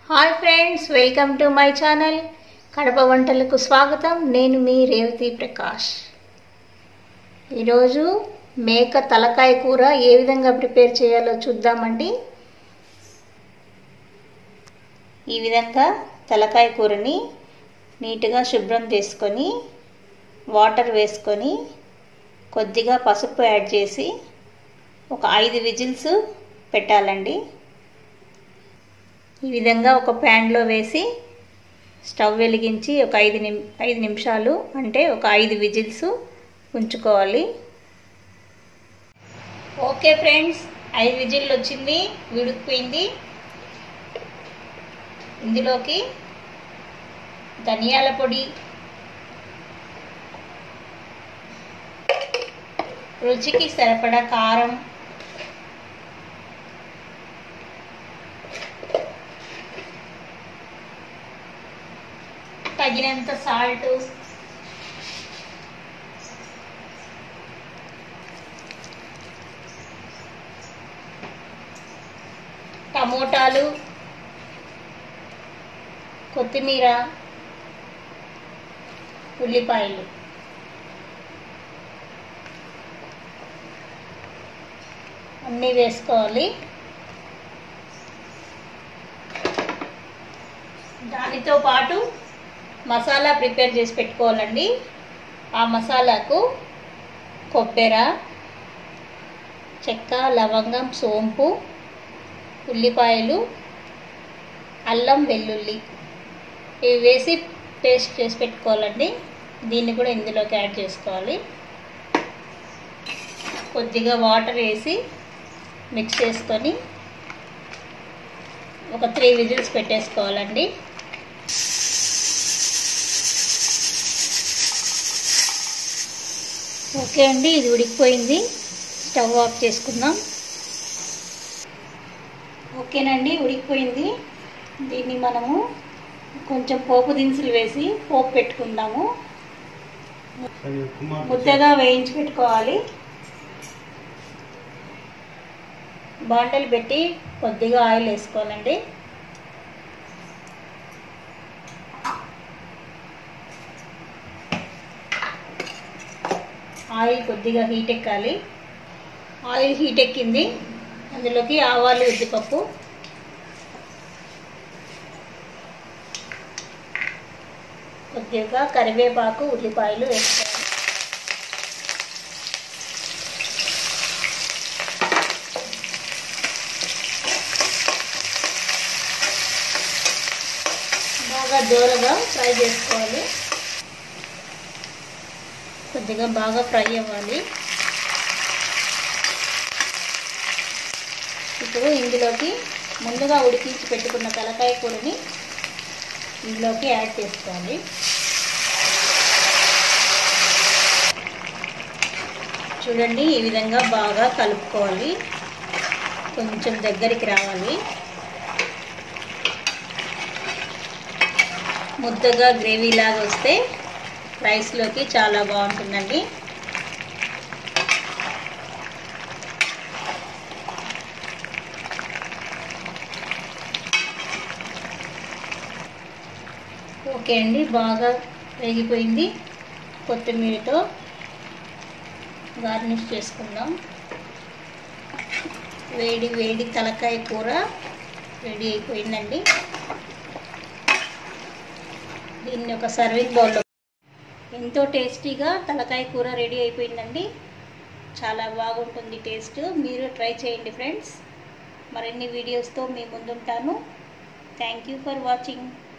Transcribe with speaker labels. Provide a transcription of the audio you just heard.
Speaker 1: hi friends welcome to my channel Kadapa వంటలకు స్వాగతం నేను మీ రేవతి ప్రకాష్ ఈరోజు మేక తలకాయ కూర ఏ విధంగా ప్రిపేర్ చేయాలో చూద్దామండి ఈ విధంగా తలకాయ కూరని నీట్గా శుభ్రం చేసుకొని వాటర్ వేసుకొని కొద్దిగా పసుపు యాడ్ చేసి ఒక ఐదు విజిల్స్ పెట్టాలండి ఈ విధంగా ఒక ప్యాన్లో వేసి స్టవ్ వెలిగించి ఒక ఐదు నిమి ఐదు నిమిషాలు అంటే ఒక ఐదు విజిల్స్ ఉంచుకోవాలి ఓకే ఫ్రెండ్స్ ఐదు విజిల్లు వచ్చింది విడికిపోయింది ఇందులోకి ధనియాల పొడి రుచికి సరిపడా కారం తగినంత సాల్ట్ టమోటాలు కొత్తిమీర ఉల్లిపాయలు అన్నీ వేసుకోవాలి దానితో పాటు మసాలా ప్రిపేర్ చేసి పెట్టుకోవాలండి ఆ మసాలాకు కొబ్బెర చెక్క లవంగం సోంపు ఉల్లిపాయలు అల్లం వెల్లుల్లి ఇవి వేసి పేస్ట్ చేసి పెట్టుకోవాలండి దీన్ని కూడా ఇందులోకి యాడ్ చేసుకోవాలి కొద్దిగా వాటర్ వేసి మిక్స్ చేసుకొని ఒక త్రీ విజిల్స్ పెట్టేసుకోవాలండి ఓకే అండి ఇది ఉడికిపోయింది స్టవ్ ఆఫ్ చేసుకుందాం ఓకేనండి ఉడికిపోయింది దీన్ని మనము కొంచెం పోపు దినుసులు వేసి పోపు పెట్టుకుందాము ముద్దగా వేయించి పెట్టుకోవాలి బాండలు పెట్టి కొద్దిగా ఆయిల్ వేసుకోవాలండి ఆయిల్ కొద్దిగా హీట్ ఎక్కాలి ఆయిల్ హీట్ ఎక్కింది అందులోకి ఆవాలు ఉద్దిపప్పు కొద్దిగా కరివేపాకు ఉల్లిపాయలు వేసుకోవాలి బాగా దూరగా ఫ్రై చేసుకోవాలి కొద్దిగా బాగా ఫ్రై అవ్వాలి ఇప్పుడు ఇందులోకి ముందుగా ఉడికించి పెట్టుకున్న తలకాయ కూరని ఇందులోకి యాడ్ చేసుకోవాలి చూడండి ఈ విధంగా బాగా కలుపుకోవాలి కొంచెం దగ్గరికి రావాలి ముద్దగా గ్రేవీ లాగా వస్తే రైస్లోకి చాలా బాగుంటుందండి ఓకే అండి బాగా వేగిపోయింది కొత్తిమీరతో గార్నిష్ చేసుకుందాం వేడి వేడి తలకాయ కూర రెడీ అయిపోయిందండి దీన్ని ఒక సర్వింగ్ బౌల్లో ఎంతో టేస్టీగా తలకాయ కూర రెడీ అయిపోయిందండి చాలా బాగుంటుంది టేస్ట్ మీరు ట్రై చేయండి ఫ్రెండ్స్ మరిన్ని వీడియోస్తో మీ ముందుంటాను థ్యాంక్ యూ ఫర్ వాచింగ్